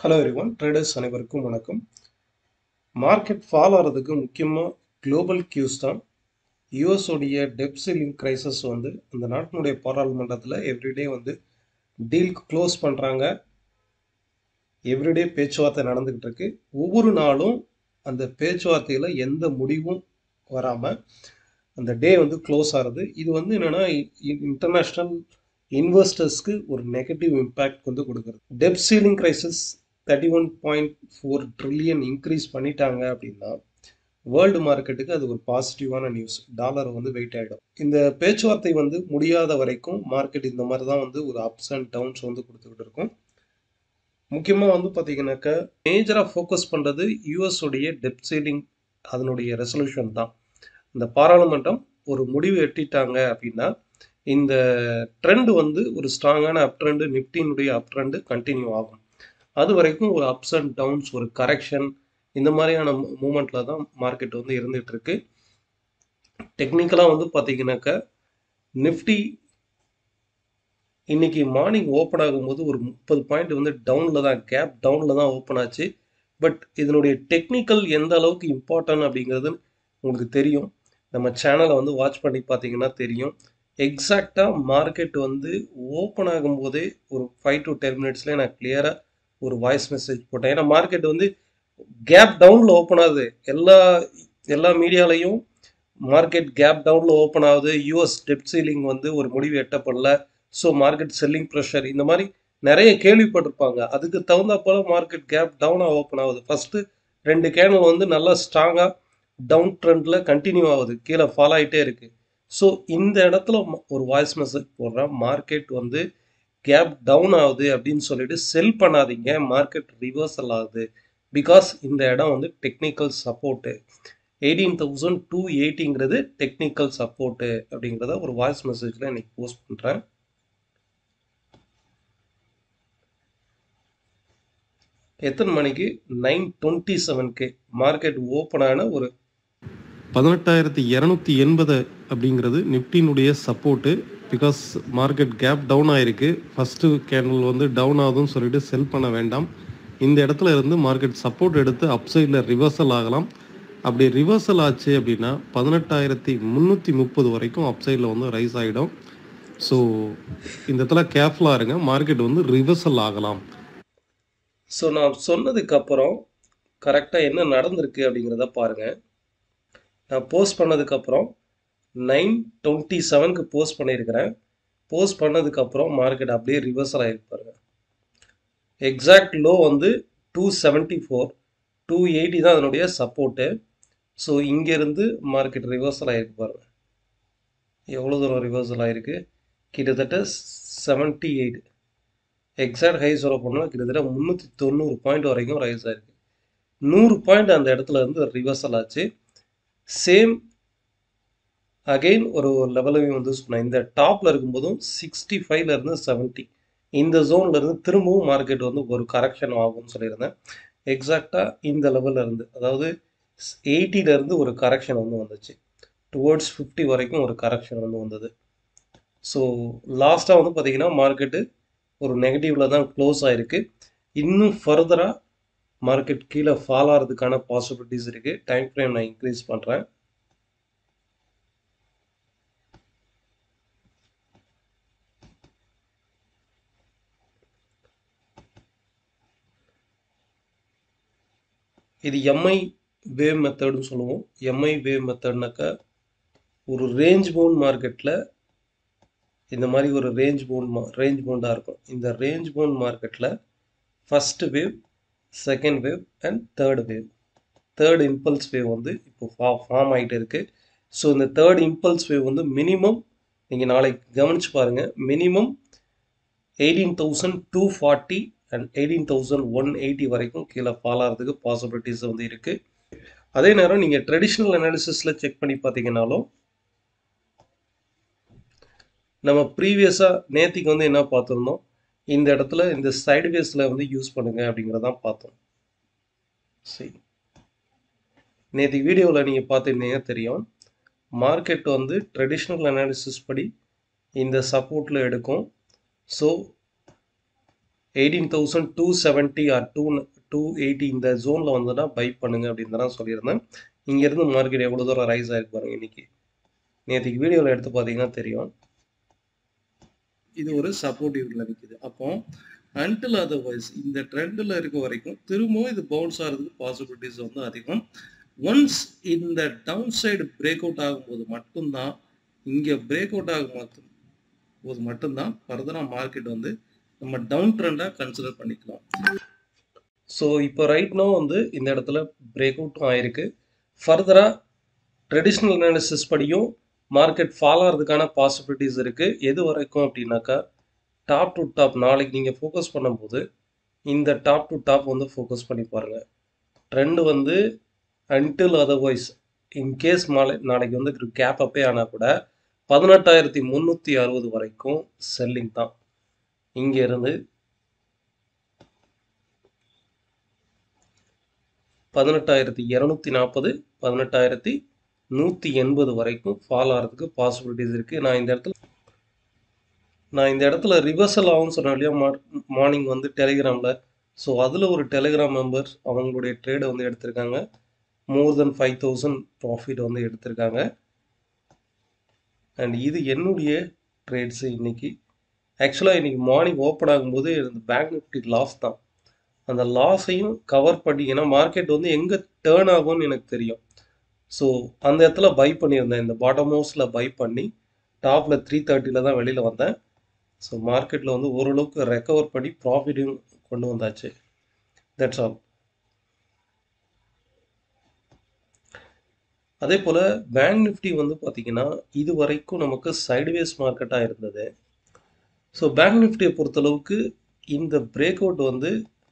hello everyone traders அனைவருக்கும் வணக்கம் market fall ஆகிறதுக்கு முக்கியமாக குளோபல் கியூஸ் தான் US உடைய டெப் சீலிங் கிரைசஸ் வந்து அந்த நாட்டினுடைய பாராளுமன்றத்தில் எவ்ரிடே வந்து டீல் க்ளோஸ் பண்ணுறாங்க எவ்ரிடே பேச்சுவார்த்தை நடந்துக்கிட்டு இருக்கு ஒவ்வொரு நாளும் அந்த பேச்சுவார்த்தையில் எந்த முடிவும் வராமல் அந்த டே வந்து க்ளோஸ் ஆகுது இது வந்து என்னென்னா இன்டர்நேஷ்னல் இன்வெஸ்டர்ஸ்க்கு ஒரு நெகட்டிவ் இம்பேக்ட் வந்து கொடுக்குறது debt ceiling crisis thirty one point four trillion increase பண்ணிட்டாங்க அப்படின்னா வேர்ல்டு மார்க்கெட்டுக்கு அது ஒரு பாசிட்டிவான நியூஸ் டாலர் வந்து வெயிட் ஆகிடும் இந்த பேச்சுவார்த்தை வந்து முடியாத வரைக்கும் மார்க்கெட் இந்த மாதிரி தான் வந்து ஒரு அப்ஸ் அண்ட் டவுன்ஸ் வந்து கொடுத்துக்கிட்டு இருக்கும் முக்கியமாக வந்து பார்த்தீங்கன்னாக்கா மேஜராக ஃபோக்கஸ் பண்ணுறது யூஎஸ் உடைய டெப் சீலிங் அதனுடைய ரெசல்யூஷன் தான் இந்த பாராளுமன்றம் ஒரு முடிவு எட்டிட்டாங்க அப்படின்னா இந்த ட்ரெண்ட் வந்து ஒரு ஸ்ட்ராங்கான அப் ட்ரெண்டு நிப்டினுடைய அப் ட்ரெண்டு கண்டினியூ ஆகும் அது வரைக்கும் ஒரு அப்ஸ் அண்ட் டவுன்ஸ் ஒரு கரெக்ஷன் இந்த மாதிரியான மூமெண்ட்ல தான் மார்க்கெட் வந்து இருந்துட்டு இருக்கு டெக்னிக்கலாக வந்து பார்த்தீங்கன்னாக்கா நிஃப்டி இன்னைக்கு மார்னிங் ஓப்பன் ஆகும்போது ஒரு முப்பது பாயிண்ட் வந்து டவுனில் தான் கேப் டவுனில் தான் ஓப்பன் ஆச்சு பட் இதனுடைய டெக்னிக்கல் எந்த அளவுக்கு இம்பார்ட்டன்ட் அப்படிங்கிறது உங்களுக்கு தெரியும் நம்ம சேனலை வந்து வாட்ச் பண்ணி பார்த்தீங்கன்னா தெரியும் எக்ஸாக்டாக மார்க்கெட் வந்து ஓப்பன் ஆகும்போதே ஒரு ஃபைவ் டு டென் மினிட்ஸ்லேயே நான் கிளியராக ஒரு வாய்ஸ் மெசேஜ் போட்டேன் ஏன்னா மார்க்கெட் வந்து கேப் டவுனில் ஓப்பன் ஆகுது எல்லா எல்லா மீடியாலையும் மார்க்கெட் கேப் டவுனில் ஓப்பன் ஆகுது யூஎஸ் டெப் சீலிங் வந்து ஒரு முடிவு எட்டப்படல ஸோ மார்க்கெட் செல்லிங் ப்ரெஷர் இந்த மாதிரி நிறைய கேள்விப்பட்டிருப்பாங்க அதுக்கு தகுந்த போல மார்க்கெட் கேப் டவுனாக ஓப்பன் ஆகுது ஃபஸ்ட்டு ரெண்டு கேனல் வந்து நல்லா ஸ்ட்ராங்காக டவுன் ட்ரெண்டில் கண்டினியூ ஆகுது கீழே ஃபாலோ ஆகிட்டே இருக்குது ஸோ இந்த இடத்துல ஒரு வாய்ஸ் மெசேஜ் போடுறேன் மார்க்கெட் வந்து கேப் டவுன் ஆகுது அப்படின்னு சொல்லிட்டு செல் பண்ணாதீங்க மார்க்கெட் ரிவர்சல் ஆகுது பிகாஸ் இந்த இடம் வந்து technical support eighteen thousand two எயிட்டிங்கிறது டெக்னிக்கல் சப்போர்ட்டு அப்படிங்கிறத ஒரு வாய்ஸ் மெசேஜில் இன்னைக்கு போஸ்ட் பண்ணுறேன் எத்தனை மணிக்கு நைன் டுவெண்ட்டி செவனுக்கு மார்க்கெட் ஓப்பன் ஆன ஒரு பதினெட்டாயிரத்தி இரநூத்தி எண்பது அப்படிங்கிறது நிஃப்டினுடைய support because market cap down ஆயிருக்கு ஃபஸ்ட்டு கேண்டில் வந்து டவுன் ஆகுதுன்னு சொல்லிட்டு செல் பண்ண வேண்டாம் இந்த இடத்துல இருந்து மார்க்கெட் சப்போர்ட் எடுத்து அப்சைடில் ரிவர்சல் ஆகலாம் அப்படி ரிவர்சல் ஆச்சு அப்படின்னா பதினெட்டாயிரத்தி முந்நூற்றி முப்பது வரைக்கும் அப்சைடில் வந்து ரைஸ் ஆகிடும் ஸோ இந்த இடத்துல கேர்ஃபுல்லாக இருங்க மார்க்கெட் வந்து ரிவர்சல் ஆகலாம் ஸோ நான் சொன்னதுக்கு அப்புறம் கரெக்டாக என்ன நடந்திருக்கு அப்படிங்கிறத பாருங்கள் நான் போஸ்ட் பண்ணதுக்கப்புறம் நைன் டுவெண்ட்டி செவனுக்கு போஸ்ட் பண்ணியிருக்கிறேன் போஸ்ட் பண்ணதுக்கப்புறம் மார்க்கெட் அப்படியே ரிவர்சல் ஆகிருக்கு பாருங்க எக்ஸாக்ட் லோ வந்து two seventy four two eighty தான் அதனுடைய சப்போர்ட்டு ஸோ இங்கேருந்து மார்க்கெட் ரிவர்சல் ஆகிருக்கு பாருங்க எவ்வளோ தூரம் ரிவர்சல் ஆகிருக்கு கிட்டத்தட்ட செவன்ட்டி எயிட் எக்ஸாக்ட் ஹை சொல்ல போனால் கிட்டத்தட்ட முந்நூற்றி தொண்ணூறு பாயிண்ட் வரைக்கும் ரைஸ் ஆயிருக்கு நூறு பாயிண்ட் அந்த இடத்துல இருந்து ரிவர்சல் ஆச்சு சேம் அகெயின் ஒரு லெவலையும் வந்து சொன்னேன் இந்த டாப்பில் இருக்கும்போதும் சிக்ஸ்டி ஃபைவ்ல இருந்து செவன்ட்டி இந்த ஜோன்ல இருந்து திரும்பவும் மார்க்கெட் வந்து ஒரு கரெக்ஷன் ஆகும்னு சொல்லியிருந்தேன் எக்ஸாக்டாக இந்த லெவலில் இருந்து அதாவது எயிட்டில இருந்து ஒரு கரெக்ஷன் வந்து வந்துச்சு டுவோர்ட்ஸ் ஃபிஃப்டி வரைக்கும் ஒரு கரெக்ஷன் வந்து வந்தது ஸோ லாஸ்ட்டாக வந்து பார்த்தீங்கன்னா மார்க்கெட்டு ஒரு நெகட்டிவ்ல தான் க்ளோஸ் ஆயிருக்கு இன்னும் ஃபர்தராக மார்க்கெட் கீழே ஃபால் ஆகிறதுக்கான பாசிபிலிட்டிஸ் இருக்குது டைம் ஃப்ரேம் நான் இன்க்ரீஸ் பண்ணுறேன் இது எம்ஐ வேவ் மெத்தட்னு சொல்லுவோம் எம்ஐ வேவ் மெத்தட்னாக்கா ஒரு ரேஞ்ச் பவுண்ட் மார்க்கெட்டில் இந்த மாதிரி ஒரு ரேஞ்ச் பவுண்ட் மா ரேஞ்ச் பவுண்டாக இருக்கும் இந்த ரேஞ்ச் பவுண்ட் மார்க்கெட்டில் first wave second wave and third wave third impulse wave வந்து இப்போ ஃபா ஃபார்ம் ஆகிட்டு இருக்குது ஸோ இந்த தேர்ட் இம்பல்ஸ் வேவ் வந்து மினிமம் நீங்கள் நாளைக்கு கவனிச்சு பாருங்கள் minimum eighteen thousand two forty and eighteen thousand one eighty வரைக்கும் கீழே ஃபால் ஆகிறதுக்கு பாசிபிலிட்டிஸ் வந்து இருக்குது அதே நேரம் நீங்கள் ட்ரெடிஷ்னல் அனாலிசிஸில் செக் பண்ணி பார்த்தீங்கன்னாலும் நம்ம ப்ரீவியஸாக நேத்திக்கு வந்து என்ன பார்த்துருந்தோம் இந்த இடத்துல இந்த சைடுவேஸில் வந்து யூஸ் பண்ணுங்க அப்படிங்கிறதான் பார்த்தோம் சரி நேற்று வீடியோவில் நீங்கள் பார்த்துருந்தீங்க தெரியும் மார்க்கெட் வந்து ட்ரெடிஷ்னல் அனாலிசிஸ் படி இந்த சப்போர்ட்டில் எடுக்கும் so eighteen thousand two seventy or two two eighty இந்த ஜோனில் வந்ததுன்னா பை பண்ணுங்க அப்படின்னு தான் சொல்லியிருந்தேன் இங்கேருந்து மார்க்கெட் எவ்வளோ தூரம் ரைஸ் ஆகிருக்கு பாருங்க இன்னைக்கு நேற்றுக்கு வீடியோவில் எடுத்து பார்த்தீங்கன்னா தெரியும் இது ஒரு சப்போர்ட்டிவ்ல நிற்குது அப்போ அன்டில் அதர்வைஸ் இந்த ட்ரெண்டில் இருக்க வரைக்கும் திரும்பவும் இது பவுன்ஸ் ஆகிறதுக்கு பாசிபிலிட்டிஸ் வந்து அதிகம் ஒன்ஸ் இந்த டவுன் சைடு பிரேக் அவுட் ஆகும்போது மட்டும்தான் இங்கே பிரேக் அவுட் ஆகும் மட்டும் போது மட்டும்தான் ஃபர்தராக மார்க்கெட் வந்து நம்ம டவுன் ட்ரெண்டாக கன்சிடர் பண்ணிக்கலாம் ஸோ இப்போ ரைட் நோ வந்து இந்த இடத்துல பிரேக் அவுட்டும் ஆயிருக்கு ஃபர்தராக ட்ரெடிஷ்னல் அனாலிசிஸ் படியும் மார்க்கெட் ஃபால் ஆகிறதுக்கான பாசிபிலிட்டிஸ் இருக்குது எது வரைக்கும் அப்படின்னாக்கா டாப் டு டாப் நாளைக்கு நீங்கள் ஃபோக்கஸ் பண்ணும்போது இந்த டாப் டு டாப் வந்து ஃபோக்கஸ் பண்ணி பாருங்கள் ட்ரெண்டு வந்து அன்டில் அதர்வைஸ் இன்கேஸ் மாலை நாளைக்கு வந்து கேப் அப்பே ஆனால் கூட பதினெட்டாயிரத்தி முந்நூற்றி அறுபது வரைக்கும் செல்லிங் தான் இங்கேருந்து பதினெட்டாயிரத்தி இரநூத்தி நாற்பது பதினெட்டாயிரத்தி நூற்றி எண்பது வரைக்கும் ஃபால் ஆகிறதுக்கு பாசிபிலிட்டிஸ் இருக்குது நான் இந்த இடத்துல நான் இந்த இடத்துல ரிவர்சல் ஆகும்னு சொன்னேன் இல்லையா மார்னிங் வந்து டெலிகிராமில் ஸோ அதில் ஒரு டெலிகிராம் மெம்பர் அவங்களுடைய ட்ரேடை வந்து எடுத்திருக்காங்க more then five thousand profit வந்து எடுத்திருக்காங்க அண்ட் இது என்னுடைய ட்ரேட்ஸு இன்னைக்கு ஆக்சுவலாக இன்னைக்கு மார்னிங் ஓப்பன் ஆகும்போது இந்த பேங்க் நிஃப்டி லாஸ் தான் அந்த லாஸையும் கவர் பண்ணி ஏன்னா மார்க்கெட் வந்து எங்கே டேர்ன் ஆகும்னு எனக்கு தெரியும் ஸோ அந்த இடத்துல பை பண்ணியிருந்தேன் இந்த பாட்டம் ஹவுஸில் பை பண்ணி டாப்பில் த்ரீ தேர்ட்டியில் தான் வெளியில் வந்தேன் ஸோ மார்க்கெட்டில் வந்து ஓரளவுக்கு ரெக்கவர் பண்ணி ப்ராஃபிட்டையும் கொண்டு வந்தாச்சு தட்ஸ் ஆல் அதே போல் பேங்க் நிஃப்டி வந்து பார்த்தீங்கன்னா இது வரைக்கும் நமக்கு சைடுவேஸ் மார்க்கெட்டாக இருந்தது ஸோ பேங்க் நிஃப்டியை பொறுத்தளவுக்கு இந்த பிரேக் அவுட் வந்து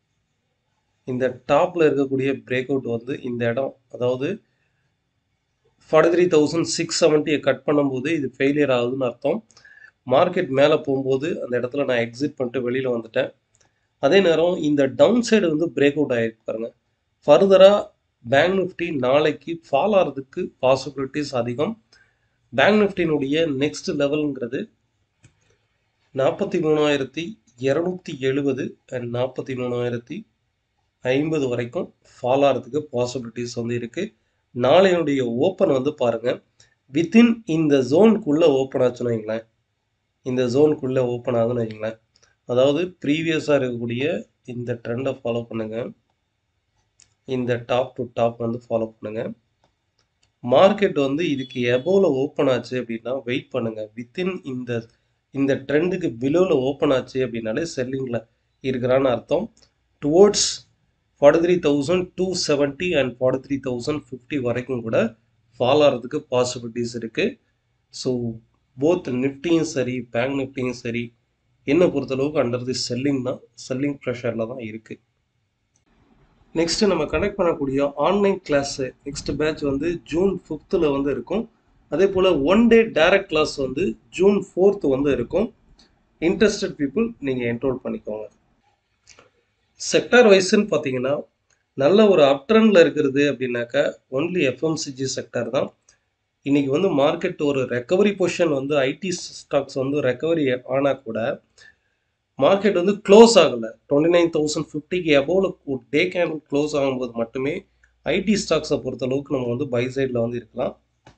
இந்த டாப்பில் இருக்கக்கூடிய பிரேக் அவுட் வந்து இந்த இடம் அதாவது ஃபார்ட்டி த்ரீ தௌசண்ட் சிக்ஸ் செவன்ட்டியை கட் பண்ணும்போது இது ஃபெயிலியர் ஆகுதுன்னு அர்த்தம் மார்க்கெட் மேலே போகும்போது அந்த இடத்துல நான் எக்ஸிட் பண்ணிட்டு வெளியில் வந்துட்டேன் அதே நேரம் இந்த டவுன் சைடு வந்து பிரேக் அவுட் ஆகிருக்கு பாருங்கள் ஃபர்தராக பேங்க் நிஃப்டி நாளைக்கு ஃபால் ஆகிறதுக்கு பாசிபிலிட்டிஸ் அதிகம் பேங்க் நிஃப்டினுடைய நெக்ஸ்ட் லெவலுங்கிறது நாற்பத்தி மூணாயிரத்தி இரநூத்தி எழுபது அண்ட் நாற்பத்தி மூணாயிரத்தி ஐம்பது வரைக்கும் ஃபால் ஆகிறதுக்கு பாசிபிலிட்டிஸ் வந்து இருக்குது நாளையினுடைய ஓப்பன் வந்து பாருங்கள் வித்தின் இந்த ஜோனுக்குள்ளே ஓப்பன் ஆச்சுன்னு வைங்களேன் இந்த ஜோனுக்குள்ளே ஓப்பன் ஆகுதுன்னு வைங்களேன் அதாவது ப்ரீவியஸாக இருக்கக்கூடிய இந்த ட்ரெண்டை ஃபாலோ பண்ணுங்கள் இந்த டாப் டு டாப் வந்து ஃபாலோ பண்ணுங்கள் மார்க்கெட் வந்து இதுக்கு எபோவில் ஓப்பன் ஆச்சு அப்படின்னா வெயிட் பண்ணுங்கள் வித்தின் இந்த இந்த ட்ரெண்டுக்கு பிலோவில் ஓப்பன் ஆச்சு அப்படின்னாலே செல்லிங்கில் இருக்கிறான்னு அர்த்தம் towards forty three thousand two seventy and forty three thousand fifty வரைக்கும் கூட ஃபால் ஆகிறதுக்கு பாசிபிலிட்டிஸ் இருக்குது ஸோ போத் நிஃப்டியும் சரி பேங்க் நிஃப்டியும் சரி என்னை பொறுத்தளவுக்கு அண்டர் தி செல்லிங் தான் செல்லிங் ப்ரெஷரில் தான் இருக்குது நெக்ஸ்ட் நம்ம கனெக்ட் பண்ணக்கூடிய ஆன்லைன் கிளாஸ் நெக்ஸ்ட் பேட்ச் வந்து ஜூன் ஃபிஃப்த்தில் வந்து இருக்கும் அதே போல் ஒன் டே டைரக்ட் கிளாஸ் வந்து ஜூன் ஃபோர்த் வந்து இருக்கும் இன்ட்ரெஸ்டட் பீப்புள் நீங்கள் என்ரோல் பண்ணிக்கோங்க செக்டார் வைஸ்ன்னு பார்த்தீங்கன்னா நல்ல ஒரு அப்ட்ரெண்டில் இருக்கிறது அப்படின்னாக்கா ஒன்லி எஃப்எம்சிஜி செக்டார் தான் இன்னைக்கு வந்து மார்க்கெட் ஒரு ரெக்கவரி பொசிஷன் வந்து ஐடி ஸ்டாக்ஸ் வந்து ரெக்கவரி ஆனால் கூட மார்க்கெட் வந்து க்ளோஸ் ஆகலை டுவெண்ட்டி நைன் தௌசண்ட் ஃபிஃப்டிக்கு எபோவில் டே கேன் க்ளோஸ் ஆகும்போது மட்டுமே ஐடி ஸ்டாக்ஸை பொறுத்தளவுக்கு நம்ம வந்து பை சைடில் வந்து இருக்கலாம்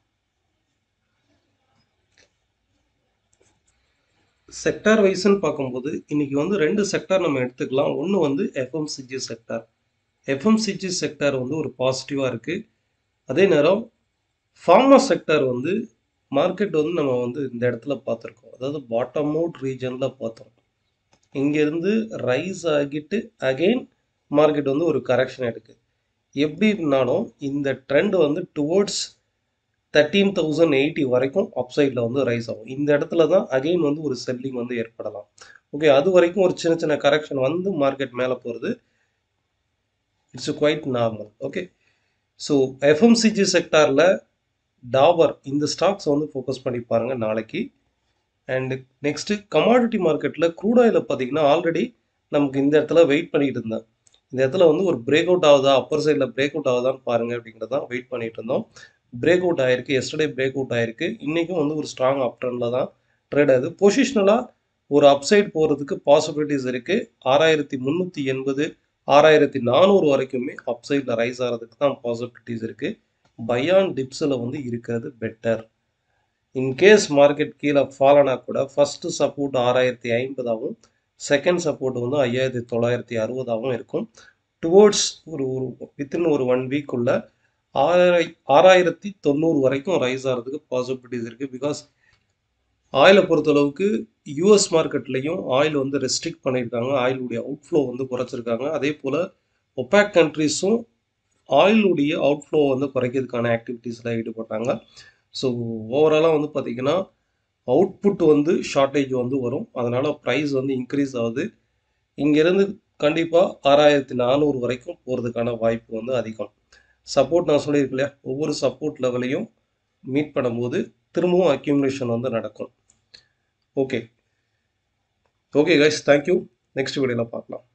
செக்டார் வைஸ்ன்னு பார்க்கும்போது இன்னைக்கு வந்து ரெண்டு செக்டார் நம்ம எடுத்துக்கலாம் ஒன்று வந்து எஃப்எம்சிஜி செக்டார் எஃப்எம்சிஜி செக்டார் வந்து ஒரு பாசிட்டிவாக இருக்குது அதே நேரம் ஃபார்மா செக்டார் வந்து மார்க்கெட் வந்து நம்ம வந்து இந்த இடத்துல பார்த்துருக்கோம் அதாவது பாட்டம் அவுட் ரீஜனில் பார்த்தோம் இங்கேருந்து ரைஸ் ஆகிட்டு அகெயின் மார்க்கெட் வந்து ஒரு கரெக்ஷன் எடுக்கு எப்படி இருந்தாலும் இந்த ட்ரெண்ட் வந்து டுவோர்ட்ஸ் தேர்ட்டீன் தௌசண்ட் எயிட்டி வரைக்கும் அப்சைடில் வந்து ரைஸ் ஆகும் இந்த இடத்துல தான் அகெயின் வந்து ஒரு செல்லிங் வந்து ஏற்படலாம் ஓகே அது வரைக்கும் ஒரு சின்ன சின்ன கரெக்ஷன் வந்து மார்க்கெட் மேலே போகிறது it's quite normal okay so FMCG செக்டாரில் டாபர் இந்த ஸ்டாக்ஸ் வந்து ஃபோக்கஸ் பண்ணி பாருங்கள் நாளைக்கு அண்டு நெக்ஸ்ட்டு கமாடிட்டி மார்க்கெட்டில் க்ரூட் ஆயிலில் பார்த்தீங்கன்னா ஆல்ரெடி நமக்கு இந்த இடத்துல வெயிட் பண்ணிட்டு இருந்தேன் இந்த இடத்துல வந்து ஒரு பிரேக் அவுட் ஆகுதா அப்பர் சைடில் பிரேக் அவுட் ஆகுதான்னு பாருங்கள் அப்படிங்கிறதான் வெயிட் பண்ணிட்டு இருந்தோம் பிரேக் அவுட் ஆயிருக்கு எஸ்டர்டே பிரேக் அவுட் ஆயிருக்கு இன்றைக்கும் வந்து ஒரு ஸ்ட்ராங் அப் ட்ரெண்டில் தான் ட்ரேட் ஆகுது பொசிஷனலாக ஒரு அப்சைட் போகிறதுக்கு பாசிபிலிட்டிஸ் இருக்குது ஆறாயிரத்தி முந்நூற்றி எண்பது ஆறாயிரத்தி நானூறு வரைக்குமே அப்சைடில் ரைஸ் ஆகிறதுக்கு தான் பாசிபிலிட்டிஸ் இருக்குது பயான் டிப்ஸில் வந்து இருக்கிறது பெட்டர் இன்கேஸ் மார்க்கெட் கீழே ஃபாலனா கூட ஃபஸ்ட்டு சப்போர்ட் ஆறாயிரத்தி ஐம்பதாகவும் செகண்ட் சப்போர்ட் வந்து ஐயாயிரத்தி தொள்ளாயிரத்தி அறுபதாகவும் இருக்கும் டுவோர்ட்ஸ் ஒரு ஒரு வித்தின் ஒரு ஒன் வீக்குள்ள ஆறாய் ஆறாயிரத்தி தொண்ணூறு வரைக்கும் ரைஸ் ஆகிறதுக்கு பாசிபிலிட்டிஸ் இருக்குது பிகாஸ் ஆயிலை பொறுத்தளவுக்கு யூஎஸ் மார்க்கெட்லேயும் ஆயில் வந்து ரெஸ்ட்ரிக்ட் பண்ணியிருக்காங்க ஆயிலுடைய அவுட்ஃப்ளோ வந்து குறைச்சிருக்காங்க அதே போல் ஒபேக் கண்ட்ரிஸும் ஆயிலுடைய அவுட்ஃப்ளோ வந்து குறைக்கிறதுக்கான ஆக்டிவிட்டீஸில் ஈடுபட்டாங்க ஸோ ஓவராலாக வந்து பார்த்திங்கன்னா அவுட்புட் வந்து ஷார்ட்டேஜ் வந்து வரும் அதனால் ப்ரைஸ் வந்து இன்க்ரீஸ் ஆகுது இங்கேருந்து கண்டிப்பாக ஆறாயிரத்தி நானூறு வரைக்கும் போகிறதுக்கான வாய்ப்பு வந்து அதிகம் சப்போர்ட் நான் சொல்லியிருக்கேன் இல்லையா ஒவ்வொரு சப்போர்ட் லெவலையும் மீட் பண்ணும்போது திரும்பவும் அக்யூமுலேஷன் வந்து நடக்கும் okay okay guys thank you next வீடியோவில் பார்க்கலாம்